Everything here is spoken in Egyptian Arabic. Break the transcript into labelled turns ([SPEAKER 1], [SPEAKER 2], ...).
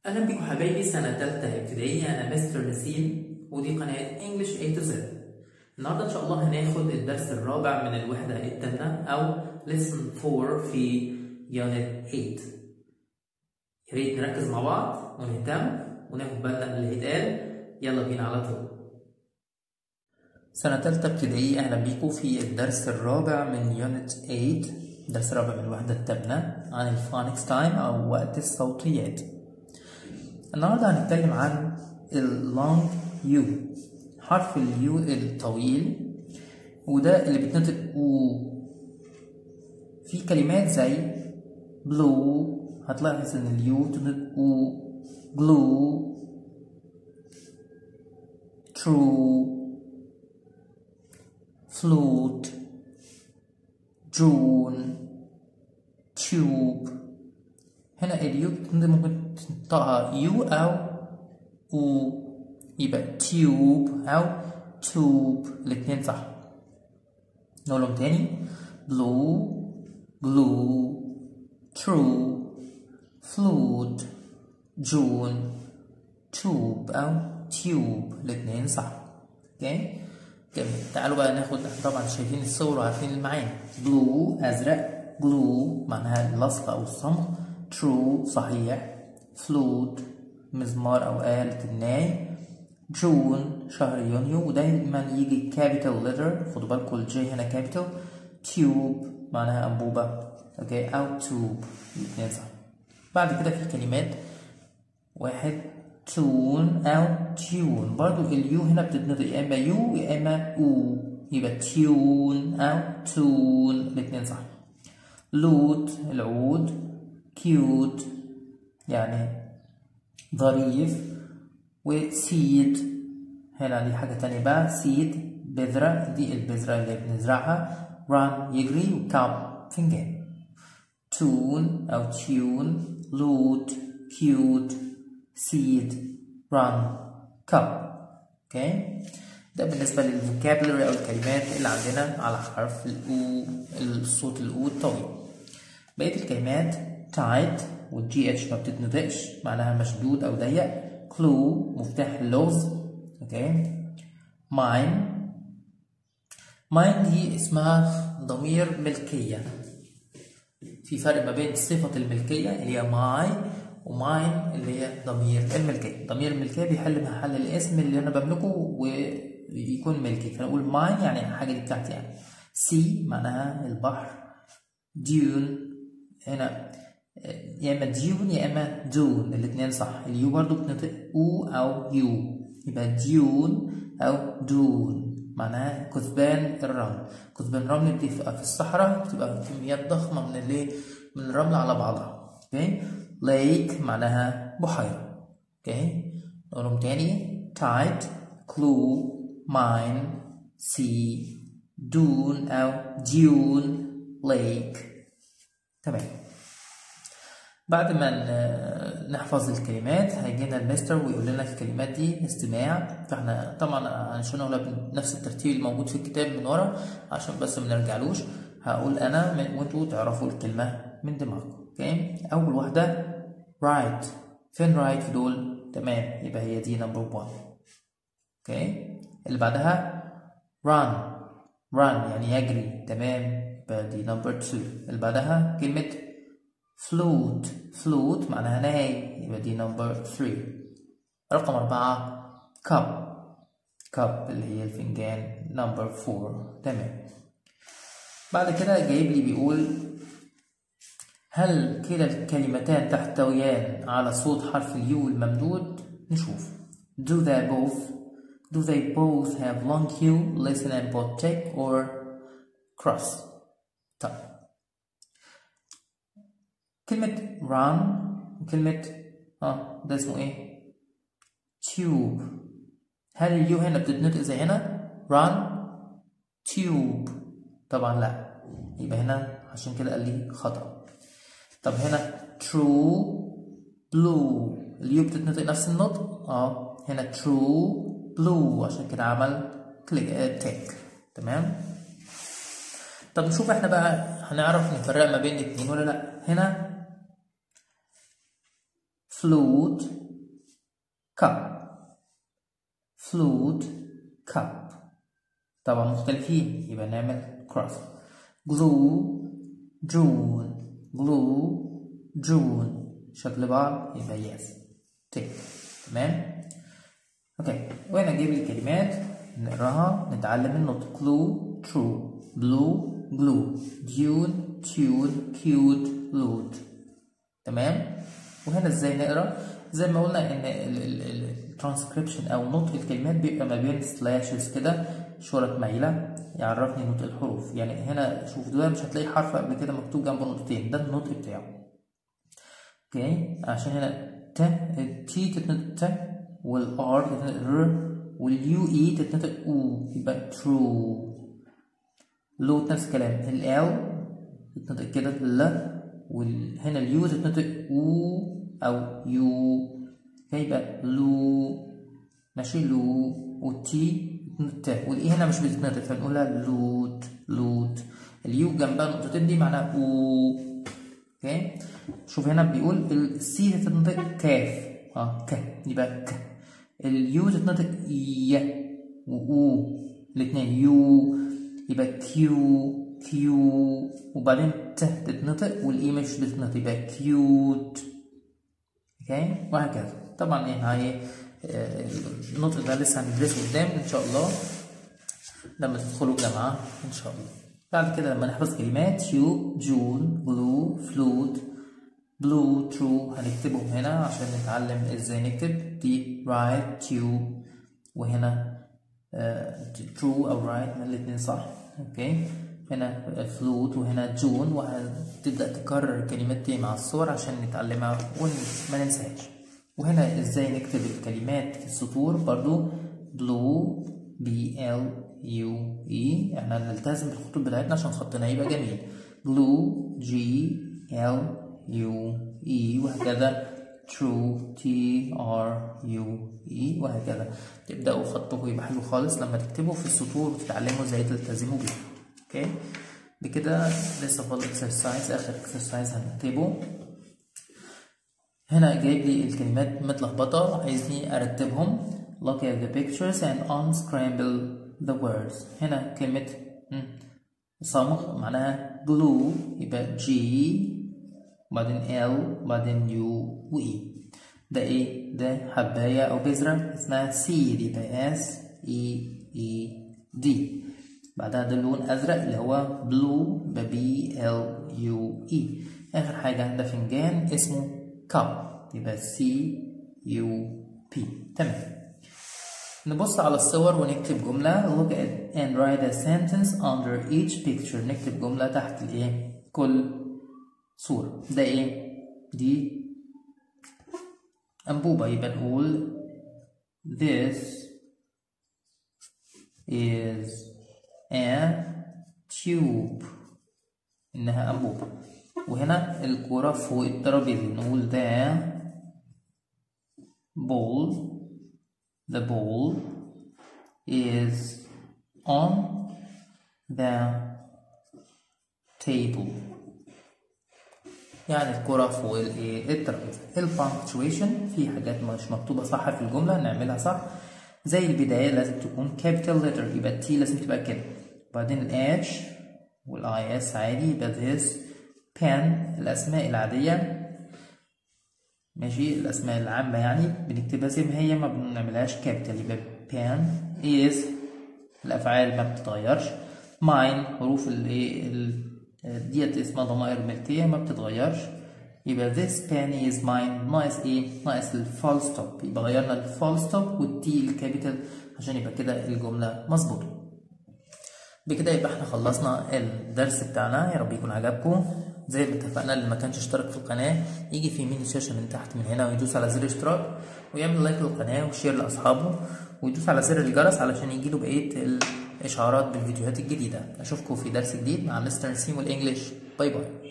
[SPEAKER 1] أهلا بيكم حبايبي سنة تالتة ابتدائية أنا مستر نسيم ودي قناة English A to Z النهاردة إن شاء الله هناخد الدرس الرابع من الوحدة التامنة أو Lesson 4 في Unit 8 يا ريت نركز مع بعض ونهتم وناخد بالنا من اللي هيتقال يلا بينا على طول سنة تالتة ابتدائية أهلا بيكم في الدرس الرابع من Unit 8 الدرس الرابع من الوحدة التامنة عن الفونكس تايم أو وقت الصوتيات النهارده هنتكلم عن اللونج يو حرف اليو الطويل وده اللي بيتنطق او في كلمات زي بلو هتلاحظ ان اليو بتنطق او بلو true flute June tube هنا اليو بتنطق ممكن تنطقها يو أو أو يبقى تيوب أو توب الاتنين صح نقولهم تاني blue glue true flute June tube أو tube الاتنين صح اوكي جميل تعالوا بقى ناخد طبعا شايفين الصور وعارفين المعاني blue أزرق glue معناها اللصق أو الصمغ true صحيح flute مزمار أو آلة الناي جون شهر يونيو ودايما يجي capital letter خدوا بالكم الجي هنا capital tube معناها أنبوبة اوكي أو tube الاثنين صح بعد كده في كلمات واحد تون أو تيون برضو اليو هنا بتتنطق يا إما يو يا إما أو يبقى تيون أو تون الاثنين صح لوت العود كيوت يعني ظريف وسيد هنا دي حاجة تانية بقى سيد بذرة دي البذرة اللي بنزرعها run يجري وكاب فنجان تون أو تيون لوت كيوت سيد run كاب اوكي ده بالنسبة للفوكابلري أو الكلمات اللي عندنا على حرف الأو الصوت الأو الطويل بقية الكلمات tight والجي اتش ما بتتنطقش معناها مشدود او ضيق كلو مفتاح اللغز اوكي ماين ماين دي اسمها ضمير ملكية في فرق ما بين صفة الملكية اللي هي ماي وماين اللي هي ضمير الملكية ضمير الملكية بيحل محل الاسم اللي أنا بملكه ويكون ملكي فنقول ماين يعني حاجة دي بتاعتي يعني سي معناها البحر ديون هنا يا اما ديون يا اما دون الاثنين صح اليو برضو بتنطق او او يو يبقى ديون او دون معناها كثبان الرمل كثبان الرمل بتبقى في الصحراء بتبقى كميات ضخمه من الايه من الرمل على بعضها اوكي ليك معناها بحيره اوكي نقولهم تاني تايت كلو ماين سي دون او ديون ليك تمام بعد ما نحفظ الكلمات هيجينا المستر ويقول لنا الكلمات دي استماع فاحنا طبعا عشان اقولها بنفس الترتيب الموجود في الكتاب من ورا عشان بس ما نرجعلوش هقول انا وانتوا تعرفوا الكلمه من دماغكم اوكي اول واحده رايت فين رايت في دول تمام يبقى هي دي نمبر 1 اوكي اللي بعدها run run يعني يجري تمام يبقى دي نمبر 2 اللي بعدها كلمه flute flute معناها ناي يبقى دي نمبر 3 رقم أربعة cup cup اللي هي الفنجان نمبر 4 تمام بعد كده جايب لي بيقول هل كلا الكلمتان تحتويان على صوت حرف اليو الممدود نشوف do they both do they both have long Q listen and both check or cross طيب كلمة run وكلمة اه ده اسمه ايه؟ tube هل اليو هنا بتتنطق زي هنا؟ run tube طبعا لا يبقى هنا عشان كده قال لي خطأ طب هنا true blue اليو بتتنطق نفس النطق اه هنا true blue عشان كده عمل كليك تيك تمام طب نشوف احنا بقى هنعرف نفرق ما بين الاتنين ولا لا هنا flute cup flute cup طبعا مختلفين يبقى نعمل cross glue June glue June شكل بعض يبقى yes take تمام اوكي وهنا نجيب الكلمات نقراها نتعلم النطق glue true blue glue dune tune cute loot تمام وهنا ازاي نقرا زي ما قلنا ان الترانسكريبشن او نطق الكلمات بيبقى ما بين سلاشز كده شرط مايله يعرفني نطق الحروف يعني هنا شوف ده مش هتلاقي حرف قبل كده مكتوب جنبه نقطتين ده النطق بتاعه اوكي عشان هنا ت التي تتنطق ت والار تتنطق ر واليو اي تتنطق او يبقى ترو لو نفس الكلام ال تتنطق كده ل وهنا اليو تتنطق او او يو يبقى لو ماشي لو والتي ت والاي هنا مش بتتنطق فنقولها لوت لوت اليو جنبها نقطتين دي معناها او اوكي شوف هنا بيقول السي تتنطق كاف اه ك يبقى ك اليو تتنطق ي و الاثنين يو يبقى كيو كيو وبعدين ت تتنطق والاي مش بتتنطق يبقى كيوت اوكي وهكذا طبعا يعني هاي النطق ده لسه هندرسه قدام ان شاء الله لما تدخلوا الجامعه ان شاء الله بعد كده لما نحفظ كلمات يو جون بلو فلوت بلو ترو هنكتبهم هنا عشان نتعلم ازاي نكتب دي رايت تيوب وهنا ترو او رايت من الاتنين صح اوكي هنا فلوت وهنا جون وهتبدأ تكرر الكلمات دي مع الصور عشان نتعلمها وما ننساهاش وهنا ازاي نكتب الكلمات في السطور برضو بلو بي ال يو اي احنا نلتزم بالخطوط بتاعتنا عشان خطنا يبقى جميل بلو جي ال يو اي وهكذا true T R U E وهكذا تبدأوا خطكم يبقى حلو خالص لما تكتبوا في السطور وتتعلموا ازاي تلتزموا بيه اوكي بكده لسه فاضل اكسرسايز اخر اكسرسايز هنكتبه هنا جايب لي الكلمات متلخبطة عايزني ارتبهم look at the pictures and unscramble the words هنا كلمة صمغ معناها glue يبقى G وبعدين L وبعدين U و E ده ايه؟ ده حباية أو بذرة اسمها seed يبقى S E E D بعدها ده اللون أزرق اللي هو blue يبقى B L U E آخر حاجة ده فنجان اسمه cup يبقى C U P تمام نبص على الصور ونكتب جملة look at and write a sentence under each picture نكتب جملة تحت الايه كل صورة ده ايه دي أنبوبة يبقى نقول this is a tube إنها أنبوبة وهنا الكرة فوق الترابيزة نقول the ball the ball is on the table يعني الكرة فوق الايه الترابيزة البانكتويشن في حاجات مش مكتوبة صح في الجملة نعملها صح زي البداية لازم تكون capital letter يبقى التي لازم تبقى كده وبعدين ال H وال IS عادي يبقى this pen الأسماء العادية ماشي الأسماء العامة يعني بنكتبها زي ما هي ما بنعملهاش كابيتال يبقى pen is الأفعال ما بتتغيرش mine حروف الايه ديت اسمها ضمائر ملكية ما بتتغيرش يبقى this pen is mine ناقص ايه؟ ناقص الفول ستوب يبقى غيرنا الفول ستوب والتي الكابيتال عشان يبقى كده الجملة مظبوطة بكده يبقى احنا خلصنا الدرس بتاعنا يا رب يكون عجبكم زي ما اتفقنا اللي ما كانش اشترك في القناة يجي في يمين الشاشة من تحت من هنا ويدوس على زر اشتراك ويعمل لايك للقناة وشير لأصحابه ويدوس على زر الجرس علشان يجيله بقية الإشعارات بالفيديوهات الجديدة أشوفكم في درس جديد مع مستر نسيم والإنجليش باي باي